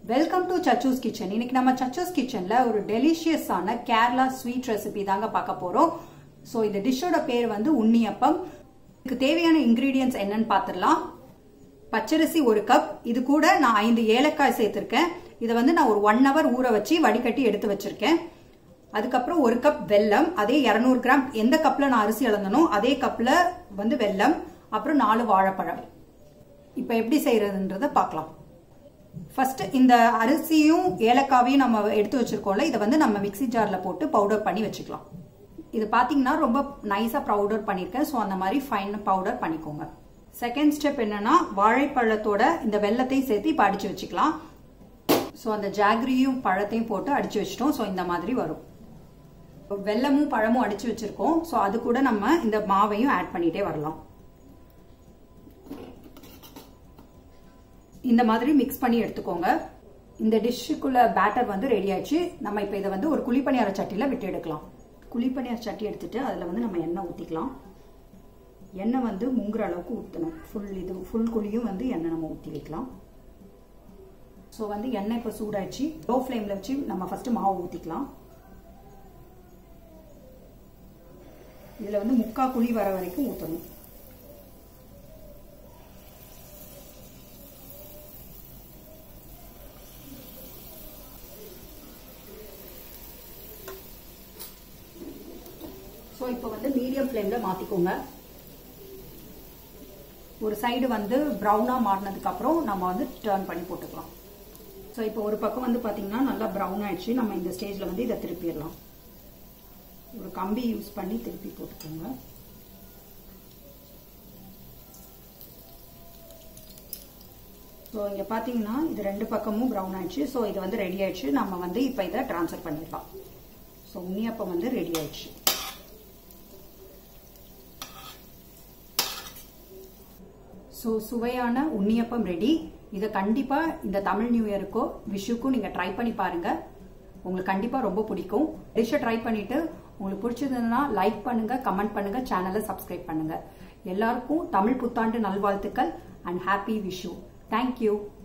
welcome to சச்சூஸ் kitchen இன்னைக்கு நம்ம சச்சூஸ் கிச்சன்ல ஒரு டெலிஷியஸான கேரளா ஸ்வீட் ரெசிபி தாங்க பார்க்க போறோம் ஸோ இந்த டிஷ்ஷோட பேர் வந்து உண்ணியப்பம் இதுக்கு தேவையான இன்கிரீடியன்ஸ் என்னன்னு பார்த்துடலாம் பச்சரிசி ஒரு கப் இது கூட நான் ஐந்து ஏலக்காய் சேர்த்திருக்கேன் இதை வந்து நான் ஒரு ஒன் ஹவர் ஊற வச்சு வடிகட்டி எடுத்து வச்சிருக்கேன் அதுக்கப்புறம் ஒரு கப் வெல்லம் அதே இரநூறு கிராம் எந்த கப்ல நான் அரிசி அளந்தனோ அதே கப்ல வந்து வெல்லம் அப்புறம் நாலு வாழைப்பழம் இப்போ எப்படி செய்யறதுன்றத பார்க்கலாம் ஃபர்ஸ்ட் இந்த அரிசியும் ஏலக்காவையும் நம்ம எடுத்து வச்சிருக்கோம்ல இதை வந்து நம்ம மிக்சி ஜார்ல போட்டு பவுடர் பண்ணி வச்சுக்கலாம் இது பாத்தீங்கன்னா ரொம்ப நைஸா பவுடர் பண்ணிருக்கேன் ஸோ அந்த மாதிரி ஃபைன் பவுடர் பண்ணிக்கோங்க செகண்ட் ஸ்டெப் என்னன்னா வாழைப்பழத்தோட இந்த வெள்ளத்தையும் சேர்த்து இப்போ அடிச்சு வச்சுக்கலாம் ஸோ அந்த ஜாகரியும் பழத்தையும் போட்டு அடிச்சு வச்சிட்டோம் ஸோ இந்த மாதிரி வரும் வெள்ளமும் பழமும் அடிச்சு வச்சிருக்கோம் ஸோ அது கூட நம்ம இந்த மாவையும் ஆட் பண்ணிட்டே வரலாம் இந்த மாதிரி மிக்ஸ் பண்ணி எடுத்துக்கோங்க இந்த டிஷ்ஷுக்குள்ள பேட்டர் வந்து ரெடி ஆயிடுச்சு நம்ம இப்போ இதை வந்து ஒரு குழிப்பணியார சட்டியில விட்டு எடுக்கலாம் குழிப்பணியார சட்டி எடுத்துட்டு அதில் வந்து நம்ம எண்ணெய் ஊற்றிக்கலாம் எண்ணெய் வந்து முங்குற அளவுக்கு ஊற்றணும் ஃபுல் இது ஃபுல் குழியும் வந்து எண்ணெய் நம்ம ஊற்றி வைக்கலாம் ஸோ வந்து எண்ணெய் இப்போ சூடாயிடுச்சு லோ ஃப்ளேமில் வச்சு நம்ம ஃபர்ஸ்ட் மாவு ஊற்றிக்கலாம் இதில் வந்து முக்கா குழி வர வரைக்கும் ஊற்றணும் ஸோ இப்போ வந்து மீடியம் ஃப்ளேமில் மாற்றிக்கோங்க ஒரு சைடு வந்து ப்ரௌனாக மாறினதுக்கு அப்புறம் நம்ம வந்து டேர்ன் பண்ணி போட்டுக்கலாம் ஸோ இப்போ ஒரு பக்கம் வந்து பார்த்தீங்கன்னா நல்லா ப்ரௌன் ஆயிடுச்சு நம்ம இந்த ஸ்டேஜில் வந்து இதை திருப்பிடலாம் ஒரு கம்பி யூஸ் பண்ணி திருப்பி போட்டுக்கோங்க ஸோ இங்கே பார்த்தீங்கன்னா இது ரெண்டு பக்கமும் ப்ரௌன் ஆயிடுச்சு ஸோ இது வந்து ரெடி ஆயிடுச்சு நம்ம வந்து இப்போ இதை ட்ரான்ஸ்ஃபர் பண்ணிடலாம் ஸோ உண்ணியப்பம் வந்து ரெடி ஆயிடுச்சு ஸோ சுவையான உண்ணியப்பம் ரெடி இதை கண்டிப்பாக இந்த தமிழ் நியூ இயருக்கோ விஷுக்கும் நீங்கள் ட்ரை பண்ணி பாருங்க உங்களுக்கு கண்டிப்பாக ரொம்ப பிடிக்கும் டிஷ்ஷை ட்ரை பண்ணிட்டு உங்களுக்கு பிடிச்சதுன்னா லைக் பண்ணுங்க கமெண்ட் பண்ணுங்க சேனலை சப்ஸ்கிரைப் பண்ணுங்க எல்லாருக்கும் தமிழ் புத்தாண்டு நல்வாழ்த்துக்கள் அண்ட் ஹாப்பி விஷு தேங்க்யூ